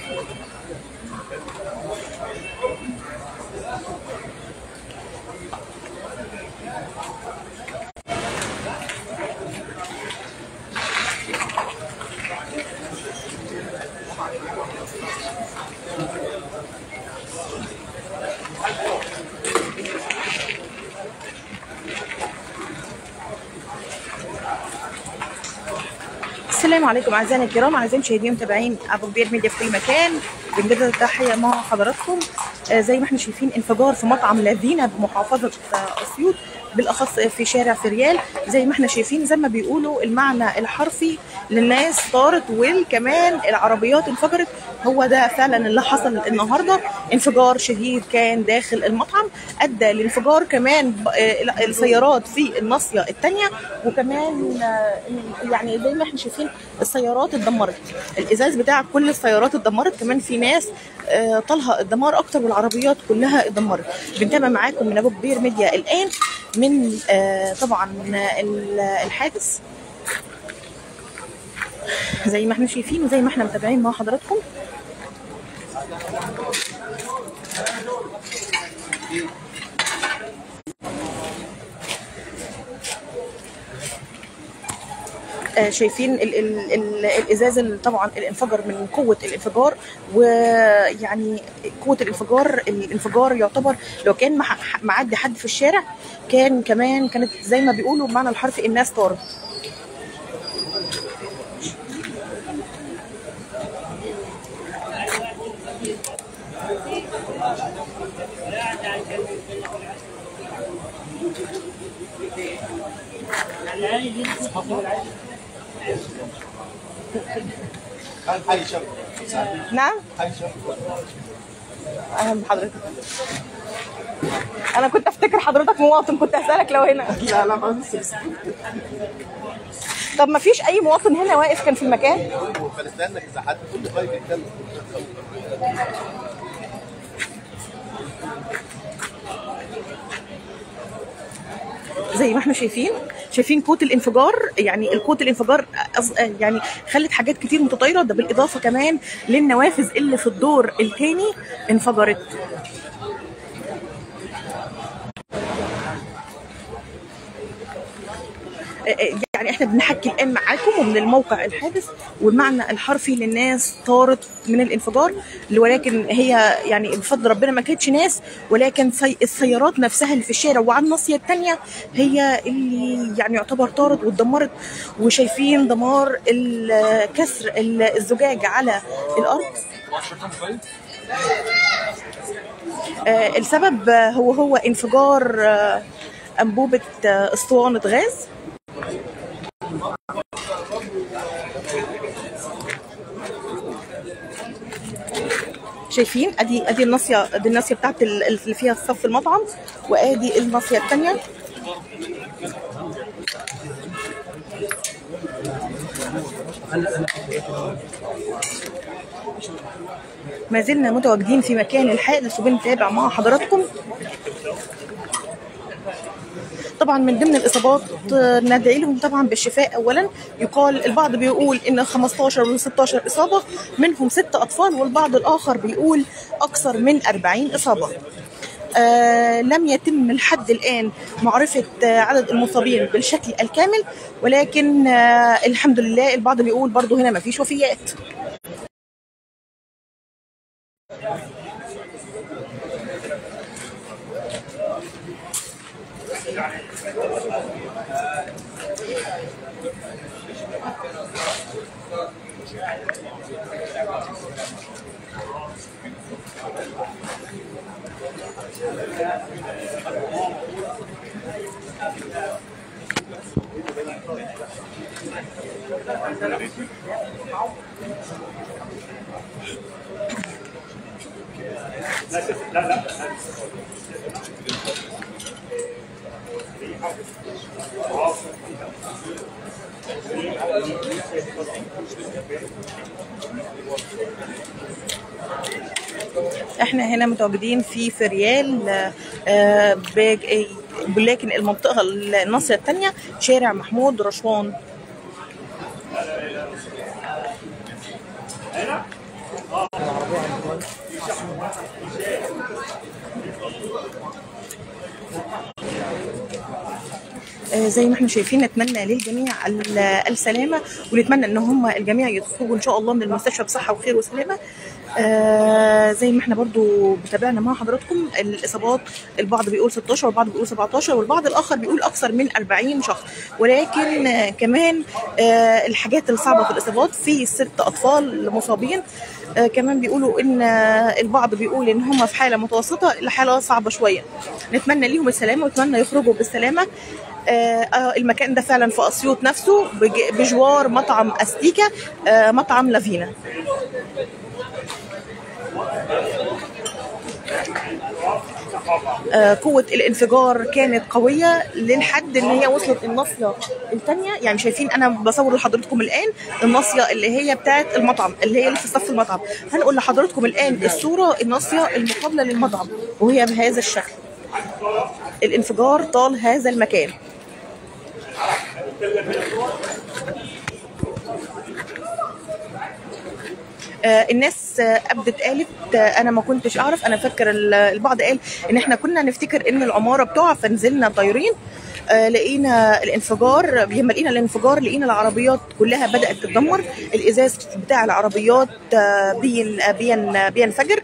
السلام عليكم اعزائنا الكرام اعزائي المشاهدين متابعين ابو كبير ميديا في كل مكان بنجدد التحيه مع حضراتكم آه، زي ما احنا شايفين انفجار في مطعم لافينا بمحافظه آه، اسيوط بالاخص في شارع فريال زي ما احنا شايفين زي ما بيقولوا المعنى الحرفي للناس طارت وكمان العربيات انفجرت هو ده فعلا اللي حصل النهارده انفجار شديد كان داخل المطعم ادى لانفجار كمان ب- آه، السيارات في الناصيه الثانيه وكمان آه، يعني زي ما احنا شايفين السيارات اتدمرت الازاز بتاع كل السيارات اتدمرت كمان في ناس آه، طالها الدمار اكتر والعربيات كلها اتدمرت بنتابع معاكم من ابو كبير ميديا الان من آه، طبعا ال- الحادث زي ما احنا شايفين وزي ما احنا متابعين مع حضراتكم آه، شايفين ال ال ال الازاز اللي طبعا اللي انفجر من قوه الانفجار ويعني قوه الانفجار الانفجار يعتبر لو كان مح- معدي حد في الشارع كان كمان كانت زي ما بيقولوا بمعنى الحرفي الناس طارت حي شرق نعم حي شرق اهلا بحضرتك انا كنت افتكر حضرتك مواطن كنت اسالك لو هنا لا لا ما بس طب ما فيش اي مواطن هنا واقف كان في المكان فنستنى اذا حد كل طيب يتكلم زي ما احنا شايفين شايفين قوه الانفجار يعني قوه الانفجار أص- يعني خلت حاجات كتير متطايره ده بالاضافه كمان للنوافذ اللي في الدور الثاني انفجرت يعني احنا بنحكي الان معاكم ومن الموقع الحادث والمعنى الحرفي للناس طارت من الانفجار ولكن هي يعني بفضل ربنا ما كانتش ناس ولكن سي السيارات نفسها اللي في الشارع وعلى الناصيه الثانيه هي اللي يعني يعتبر طارت واتدمرت وشايفين دمار ال- كسر ال- الزجاج على الارض آه، السبب آه، هو هو انفجار آه، انبوبه آه، اسطوانه غاز شايفين ادي ادي الناصيه ادي الناصيه بتاعت ال- اللي فيها صف المطعم وادي الناصيه الثانيه ما زلنا متواجدين في مكان الحادث وبنتابع مع حضراتكم طبعا من ضمن الاصابات آه، ندعي لهم طبعا بالشفاء اولا يقال البعض بيقول ان 15 و 16 اصابه منهم ست اطفال والبعض الاخر بيقول اكثر من 40 اصابه آه لم يتم لحد الان معرفه آه عدد المصابين بالشكل الكامل ولكن آه الحمد لله البعض بيقول برضو هنا ما فيش وفيات احنا هنا متواجدين في فريال آه، آه، بج- آه، لكن المنطقه الناصيه الثانيه شارع محمود رشوان زي ما احنا شايفين نتمنى للجميع ال- السلامه ونتمنى ان هم الجميع يخرجوا ان شاء الله من المستشفى بصحه وخير وسلامه آه زي ما احنا برضو بتابعنا مع حضراتكم الاصابات البعض بيقول 16 والبعض بيقول 17 والبعض الاخر بيقول اكثر من 40 شخص ولكن آه كمان آه الحاجات الصعبه في الاصابات في ست اطفال مصابين آه كمان بيقولوا ان آه البعض بيقول ان هم في حاله متوسطه لحاله صعبه شويه نتمنى ليهم السلامه ونتمنى يخرجوا بالسلامه آه، آه، المكان ده فعلا في اسيوط نفسه بج- بجوار مطعم استيكا آه، مطعم لافينا آه، قوة الانفجار كانت قوية للحد ان هي وصلت الناصية الثانية يعني شايفين انا بصور لحضراتكم الان الناصية اللي هي بتاعت المطعم اللي هي اللي في صف المطعم هنقول لحضراتكم الان الصورة الناصية المقابلة للمطعم وهي بهذا الشكل الانفجار طال هذا المكان آه، الناس آه، ابدت قالت آه، انا ما كنتش اعرف انا فاكر ال- البعض قال ان احنا كنا نفتكر ان العماره بتقع فنزلنا طايرين آه، لقينا الانفجار لما لقينا الانفجار لقينا العربيات كلها بدات تتدمر الازاز بتاع العربيات آه، بين آه، بين آه، بينفجر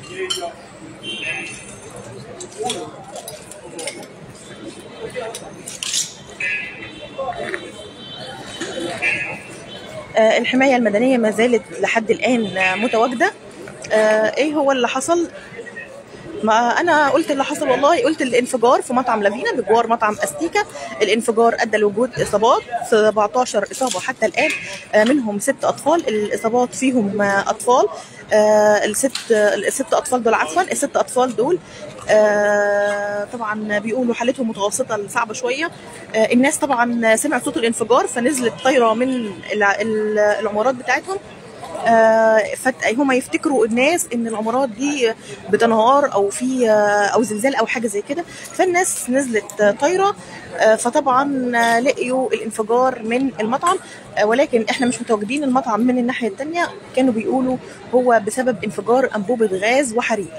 آه، الحمايه المدنيه ما زالت لحد الان آه، متواجده آه، ايه هو اللي حصل ما انا قلت اللي حصل والله قلت الانفجار في مطعم لافينا بجوار مطعم استيكا الانفجار ادى لوجود اصابات 17 اصابه حتى الان آه، منهم ست اطفال الاصابات فيهم آه، اطفال آه، الست الست اطفال دول عفوا الست اطفال دول آه، طبعا بيقولوا حالتهم متوسطه لصعبه شويه آه، الناس طبعا سمعت صوت الانفجار فنزلت طايره من الع- ال- العمارات بتاعتهم آه، فت- هم يفتكروا الناس ان العمارات دي بتنهار او في آه، او زلزال او حاجه زي كده فالناس نزلت آه، طايره آه، فطبعا آه، لقيوا الانفجار من المطعم آه، ولكن احنا مش متواجدين المطعم من الناحيه الثانيه كانوا بيقولوا هو بسبب انفجار انبوبه غاز وحريق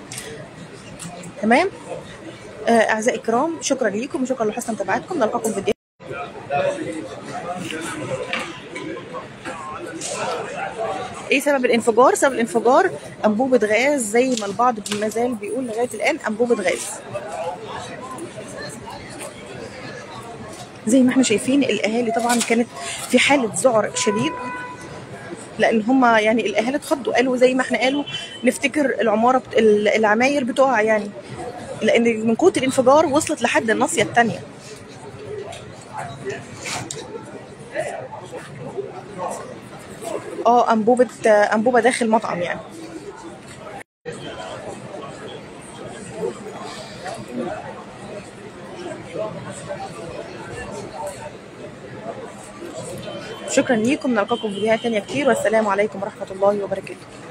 تمام آه، اعزائي الكرام شكرا ليكم وشكرا لحسن متابعتكم نلقاكم في الفيديو ايه سبب الانفجار سبب الانفجار انبوبه غاز زي ما البعض ما زال بيقول لغايه الان انبوبه غاز زي ما احنا شايفين الاهالي طبعا كانت في حاله ذعر شديد لان هم يعني الاهالي اتخضوا قالوا زي ما احنا قالوا نفتكر العماره بت... العماير بتقع يعني لان من قوه الانفجار وصلت لحد الناصيه الثانيه اه انبوبه انبوبه داخل مطعم يعني شكرا ليكم نلقاكم في فيديوهات تانية كتير والسلام عليكم ورحمة الله وبركاته